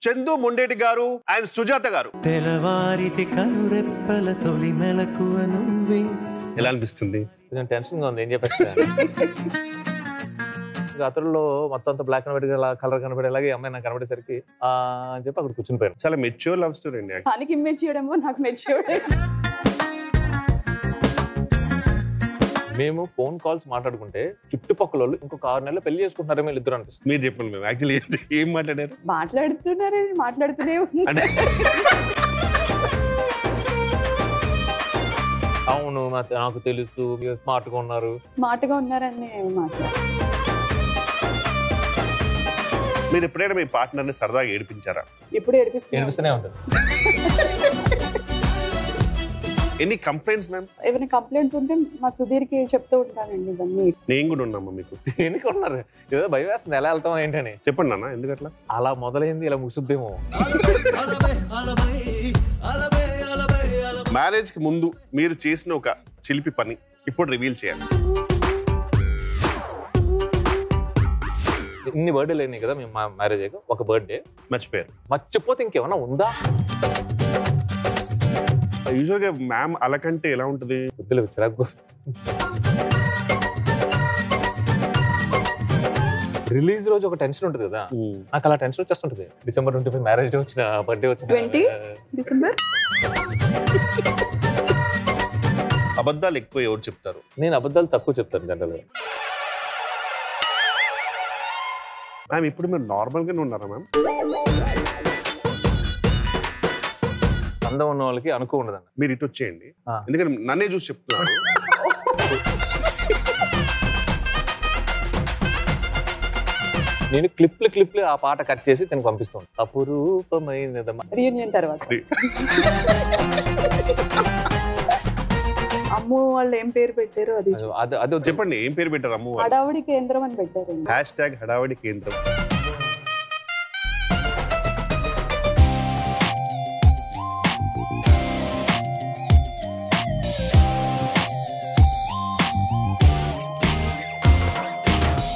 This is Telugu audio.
చందు మొండేటి గారు అండ్ సుజాత గారు తెలవారితి కనురెప్పల తొలి మెలకువ నువ్వే ఎలా అనిపిస్తుంది కొంచెం టెన్షన్ గా ఉంది ఏం చెప్పేసి అతడిలో మొత్తం అంతా బ్లాక్ అండ్ వైట్ కలర్ కనబడేలాగే ఈ అమ్మాయి నాకు కనబడేసరికి ఆ అని చెప్పి అక్కడ కూర్చుని పోయాను చాలా మెచ్యూర్ లవ్ స్టోరీ అండి తనకి మెచ్యూర్డ్ ఏమో నాకు మెచ్యూర్డ్ మేము ఫోన్ కాల్స్ మాట్లాడుకుంటే చుట్టుపక్కల వాళ్ళు ఇంకొక ఆరు నెలలు పెళ్లి చేసుకుంటున్నారేమో వీళ్ళిద్దరు అనిపిస్తుంది మీరు చెప్పండి మేము యాక్చువల్లీ ఏం మాట్లాడారు మాట్లాడుతున్నారని మాట్లాడుతూనే ఉంది అంటే అవును నా- నాకు తెలుసు మీరు స్మార్ట్ గా ఉన్నారు స్మార్ట్ గా ఉన్నారని మాట్లాడు మీరు ఎప్పుడైనా మీ పార్ట్నర్ ని సరదాగా ఏడిపించారా ఎప్పుడు ఏడిపిస్తున్నారు ఏడిపిస్తూనే ఉంటుంది ఎన్ని కంప్లైంట్స్ మ్యామ్ ఏమైనా కంప్లైంట్స్ ఉంటే మా సుధీర్కి చెప్తూ ఉంటానండి ఇవన్నీ నేను కూడా ఉన్నామా మీకు దేనికి ఉన్నారు ఏదో భయం వేస్తుంది ఎలా వెళ్తాం ఏంటని చెప్పండి నాన్న ఎందుకట్లా అలా మొదలైంది ఇలా ముసుద్దేమో మ్యారేజ్ కి ముందు మీరు చేసిన ఒక చిలిపి పని ఇప్పుడు రివీల్ చేయాలి ఇన్ని బర్త్డే లేని కదా మేము మ్యారేజ్ అయ్యాక ఒక బర్త్డే మర్చిపోయారు మర్చిపోతే ఇంకేమన్నా ఉందా యూజువల్ గా మ్యామ్ అలకంటే ఎలా ఉంటుంది బుద్ధులు చిరాకు రిలీజ్ రోజు ఒక టెన్షన్ ఉంటుంది కదా నాకు అలా టెన్షన్ వచ్చేస్తుంటది December twenty five marriage day వచ్చిన బర్త్డే వచ్చిన 20? డిసెంబర్ అబద్ధాలు ఎక్కువ ఎవరు చెప్తారు నేను అబద్ధాలు తక్కువ చెప్తాను జనరల్ గా మ్యామ్ ఇప్పుడు మీరు నార్మల్ గానే ఉన్నారా మ్యామ్ అందం ఉన్న వాళ్ళకి అనుకో ఉండదన్న మీరు ఇటు వచ్చేయండి ఆ. ఎందుకంటే నన్నే చూసి చెప్తున్నారు నేను క్లిప్లు క్లిప్లు ఆ పాట కట్ చేసి తనకు పంపిస్తాను అపురూపమైనదమ్మా రీయూనియన్ తర్వాత అమ్ము వాళ్ళు ఏం పేరు పెట్టారు అది అది అది వద్దు. చెప్పండి ఏం పేరు పెట్టారు అమ్మ హడావుడి కేంద్రం అని పెట్టారండి హ్యాష్ ట్యాగ్ హడావడి కేంద్రం